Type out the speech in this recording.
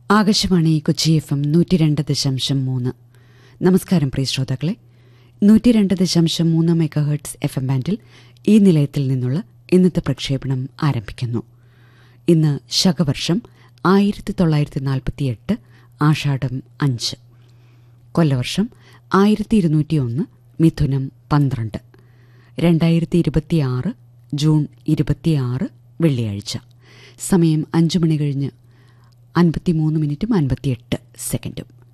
Akashvani Kochi F M നൂറ്റി രണ്ട് ദശാംശം മൂന്ന് നമസ്കാരം പ്രിയ ശ്രോതാക്കളെ നൂറ്റി രണ്ട് ദശാംശം മൂന്ന് മെഗാ ഹെർട്സ് എഫ് എം ബാൻഡിൽ ഈ നിലയത്തിൽ നിന്നുള്ള ഇന്നത്തെ പ്രക്ഷേപണം ആരംഭിക്കുന്നു ഇന്ന് ശകവർഷം ആയിരത്തി തൊള്ളായിരത്തി നാൽപ്പത്തിയെട്ട് ആഷാഢം അഞ്ച് കൊല്ലവർഷം ആയിരത്തി ഇരുന്നൂറ്റി ഒന്ന് മിഥുനം പന്ത്രണ്ട് രണ്ടായിരത്തി ഇരുപത്തിയാറ് ജൂൺ ഇരുപത്തിയാറ് വെള്ളിയാഴ്ച സമയം അഞ്ചു മണി കഴിഞ്ഞ് അൻപത്തിമൂന്ന് മിനിറ്റും അൻപത്തിയെട്ട് സെക്കൻഡും